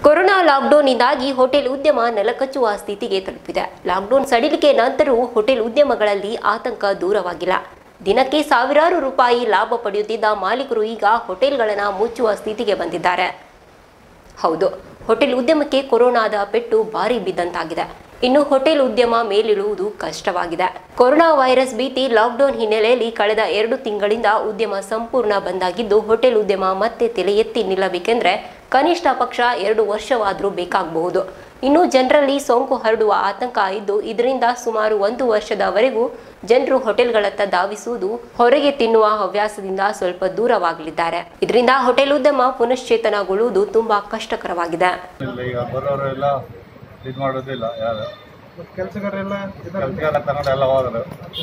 corona ಲಾಕ್ಡೌನ್ನಿಂದಾಗಿ hotel ಉದ್ಯಮ ನೆಲಕಚ್ಚುವ ಸ್ಥಿತಿಗೆ ತಲುಪಿದೆ ಲಾಕ್ಡೌನ್ ಸಡಿಲಿಕೆ ನಂತರವೂ ಹೋಟೆಲ್ ಉದ್ಯಮಗಳಲ್ಲಿ ಆತಂಕ ದೂರವಾಗಿಲ್ಲ ದಿನಕ್ಕೆ ಸಾವಿರಾರು ರೂಪಾಯಿ ಲಾಭ ಪಡೆಯುತ್ತಿದ್ದ ಮಾಲೀಕರು ಈಗ ಹೋಟೆಲ್ಗಳನ್ನು ಮುಚ್ಚುವ ಸ್ಥಿತಿಗೆ ಬಂದಿದ್ದಾರೆ ಹೌದು ಹೋಟೆಲ್ ಉದ್ಯಮಕ್ಕೆ ಕೊರೋನಾದ ಪೆಟ್ಟು ಭಾರಿ ಬಿದ್ದಂತಾಗಿದೆ ಇನ್ನು ಹೋಟೆಲ್ ಉದ್ಯಮ ಮೇಲಿಳುವುದು ಕಷ್ಟವಾಗಿದೆ ಕೊರೋನಾ ವೈರಸ್ ಭೀತಿ ಲಾಕ್ಡೌನ್ ಹಿನ್ನೆಲೆಯಲ್ಲಿ ಕಳೆದ ಎರಡು ತಿಂಗಳಿಂದ ಉದ್ಯಮ ಸಂಪೂರ್ಣ ಬಂದಾಗಿದ್ದು ಹೋಟೆಲ್ ಉದ್ಯಮ ಮತ್ತೆ ತಲೆ ಎತ್ತಿ ನಿಲ್ಲಬೇಕೆಂದ್ರೆ ಕನಿಷ್ಠ ಪಕ್ಷ ಎರಡು ವರ್ಷವಾದರೂ ಬೇಕಾಗಬಹುದು ಇನ್ನು ಜನರಲ್ಲಿ ಸೋಂಕು ಹರಡುವ ಆತಂಕ ಇದ್ದು ಇದರಿಂದ ಸುಮಾರು ಒಂದು ವರ್ಷದವರೆಗೂ ಜನರು ಹೋಟೆಲ್ಗಳತ್ತ ಧಾವಿಸುವುದು ಹೊರಗೆ ತಿನ್ನುವ ಹವ್ಯಾಸದಿಂದ ಸ್ವಲ್ಪ ದೂರವಾಗಲಿದ್ದಾರೆ ಇದರಿಂದ ಹೋಟೆಲ್ ಉದ್ಯಮ ಪುನಶ್ಚೇತನಗೊಳ್ಳುವುದು ತುಂಬಾ ಕಷ್ಟಕರವಾಗಿದೆ ಇಲ್ಲ ಈಗ ಬರೋರು ಎಲ್ಲ ಇದು ಮಾಡೋದಿಲ್ಲ ಯಾರು ಮತ್ತು ಕೆಲಸಗಾರರೆಲ್ಲ ಇದ್ದಾರೆ ಕೆಲಸಗಾರ ತಗೊಂಡು ಎಲ್ಲ ಹೋದ್ರು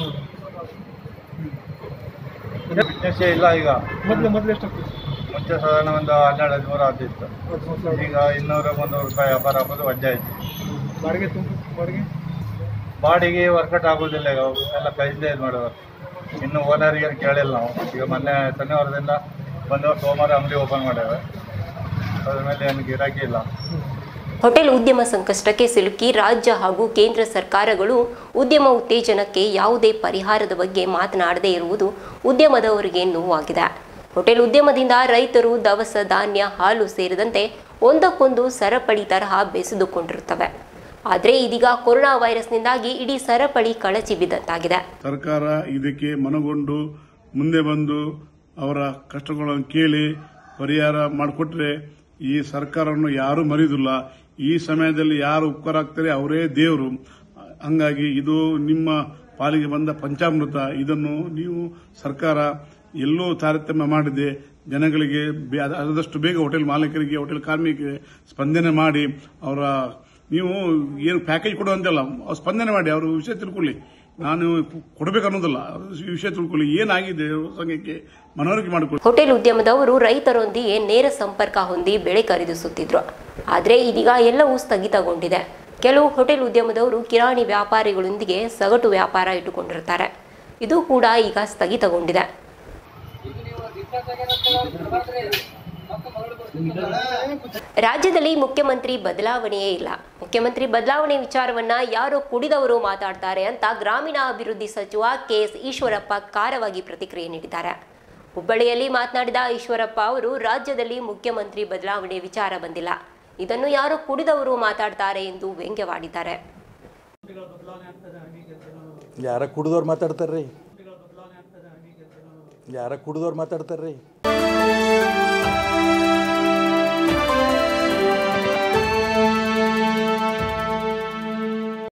ಬಿಸ್ನೆಸ್ಸೇ ಇಲ್ಲ ಈಗ ಮೊದಲು ಮೊದಲು ಎಷ್ಟಾಗ್ತಿತ್ತು ಮುಂಚೆ ಸಾಧಾರಣ ಒಂದು ಹನ್ನೆರಡು ಹದಿಮೂರು ಆಗ್ತಿತ್ತು ಹತ್ತು ಮೊದಲು ಈಗ ಇನ್ನೂರು ಮುನ್ನೂರು ರೂಪಾಯಿ ವ್ಯಾಪಾರ ಆಗೋದು ವಜ್ಜೆ ಆಯ್ತು ಬಾಡಿಗೆ ತುಂಬ ಬಾಡಿಗೆ ಬಾಡಿಗೆ ವರ್ಕೌಟ್ ಆಗೋದಿಲ್ಲ ಈಗ ಎಲ್ಲ ಕೈಯಿಂದ ಇದು ಮಾಡೋರು ಇನ್ನು ಓನರ್ಗೆ ಕೇಳಿಲ್ಲ ನಾವು ಈಗ ಮೊನ್ನೆ ಶನಿವಾರದಿಂದ ಬಂದವರು ಸೋಮವಾರ ಅಂಗಡಿ ಓಪನ್ ಮಾಡ್ಯಾವೆ ಅದ್ರ ಮೇಲೆ ಏನು ಗಿರಾಕಿ ಇಲ್ಲ ಹೋಟೆಲ್ ಉದ್ಯಮ ಸಂಕಷ್ಟಕ್ಕೆ ಸಿಲುಕಿ ರಾಜ್ಯ ಹಾಗೂ ಕೇಂದ್ರ ಸರ್ಕಾರಗಳು ಉದ್ಯಮ ಉತ್ತೇಜನಕ್ಕೆ ಯಾವುದೇ ಪರಿಹಾರದ ಬಗ್ಗೆ ಮಾತನಾಡದೇ ಇರುವುದು ಉದ್ಯಮದವರಿಗೆ ನೋವಾಗಿದೆ ಹೋಟೆಲ್ ಉದ್ಯಮದಿಂದ ರೈತರು ದವಸ ಧಾನ್ಯ ಹಾಲು ಸೇರಿದಂತೆ ಒಂದಕ್ಕೊಂದು ಸರಪಳಿ ತರಹ ಬೆಸೆದುಕೊಂಡಿರುತ್ತವೆ ಆದರೆ ಇದೀಗ ಕೊರೋನಾ ವೈರಸ್ನಿಂದಾಗಿ ಇಡೀ ಸರಪಳಿ ಕಳಚಿ ಬಿದ್ದಂತಾಗಿದೆ ಸರ್ಕಾರ ಇದಕ್ಕೆ ಮನಗೊಂಡು ಮುಂದೆ ಬಂದು ಅವರ ಕಷ್ಟಗಳನ್ನು ಕೇಳಿ ಪರಿಹಾರ ಮಾಡಿಕೊಟ್ರೆ ಈ ಸರ್ಕಾರವನ್ನು ಯಾರೂ ಮರೆಯುವುದಿಲ್ಲ ಈ ಸಮಯದಲ್ಲಿ ಯಾರು ಉಪಕಾರ ಆಗ್ತಾರೆ ಅವರೇ ದೇವರು ಹಂಗಾಗಿ ಇದು ನಿಮ್ಮ ಪಾಲಿಗೆ ಬಂದ ಪಂಚಾಮೃತ ಇದನ್ನು ನೀವು ಸರ್ಕಾರ ಎಲ್ಲೋ ತಾರತಮ್ಯ ಮಾಡಿದೆ ಜನಗಳಿಗೆ ಬೇ- ಅದ- ಆದಷ್ಟು ಬೇಗ ಹೋಟೆಲ್ ಮಾಲೀಕರಿಗೆ ಹೋಟೆಲ್ ಕಾರ್ಮಿಕರಿಗೆ ಸ್ಪಂದನೆ ಮಾಡಿ ಅವರ ನೀವು ಏನು ಪ್ಯಾಕೇಜ್ ಕೊಡುವಂತೆಲ್ಲ ಅವ್ರು ಸ್ಪಂದನೆ ಮಾಡಿ ಅವರು ವಿಷಯ ತಿಳ್ಕೊಳ್ಳಿ ನಾನು ಕೊಡಬೇಕು ಅನ್ನೋದಿಲ್ಲ ಅವ್ರು ಈ ವಿಷಯ ತಿಳ್ಕೊಳ್ಳಿ ಏನಾಗಿದೆ ಸಂಘಕ್ಕೆ ಮನವರಿಕೆ ಮಾಡಿಕೊಳ್ಳಿ ಹೋಟೆಲ್ ಉದ್ಯಮದವರು ರೈತರೊಂದಿಗೆ ನೇರ ಸಂಪರ್ಕ ಹೊಂದಿ ಬೆಳೆ ಖರೀದಿಸುತ್ತಿದ್ರು ಆದರೆ ಇದೀಗ ಎಲ್ಲವೂ ಸ್ಥಗಿತಗೊಂಡಿದೆ ಕೆಲವು ಹೋಟೆಲ್ ಉದ್ಯಮದವರು ಕಿರಾಣಿ ವ್ಯಾಪಾರಿಗಳೊಂದಿಗೆ ಸಗಟು ವ್ಯಾಪಾರ ಇಟ್ಟುಕೊಂಡಿರುತ್ತಾರೆ ಇದು ಕೂಡ ಈಗ ಸ್ಥಗಿತಗೊಂಡಿದೆ ರಾಜ್ಯದಲ್ಲಿ ಮುಖ್ಯಮಂತ್ರಿ ಬದಲಾವಣೆಯೇ ಇಲ್ಲ ಮುಖ್ಯಮಂತ್ರಿ ಬದಲಾವಣೆ ವಿಚಾರವನ್ನ ಯಾರೋ ಕುಡಿದವರು ಮಾತಾಡ್ತಾರೆ ಅಂತ ಗ್ರಾಮೀಣ ಅಭಿವೃದ್ಧಿ ಸಚಿವ ಕೆಎಸ್ ಈಶ್ವರಪ್ಪ ಖಾರವಾಗಿ ಪ್ರತಿಕ್ರಿಯೆ ನೀಡಿದ್ದಾರೆ ಹುಬ್ಬಳ್ಳಿಯಲ್ಲಿ ಮಾತನಾಡಿದ ಈಶ್ವರಪ್ಪ ಅವರು ರಾಜ್ಯದಲ್ಲಿ ಮುಖ್ಯಮಂತ್ರಿ ಬದಲಾವಣೆ ವಿಚಾರ ಬಂದಿಲ್ಲ ಇದನ್ನು ಯಾರೋ ಕುಡಿದವರು ಮಾತಾಡ್ತಾರೆ ಎಂದು ವ್ಯಂಗ್ಯವಾಡಿದ್ದಾರೆ ಯಾರ ಕುಡ್ದವ್ರು ಮಾತಾಡ್ತಾರ್ರಿ ಯಾರ ಕುಡ್ದವ್ರು ಮಾತಾಡ್ತಾರ್ರಿ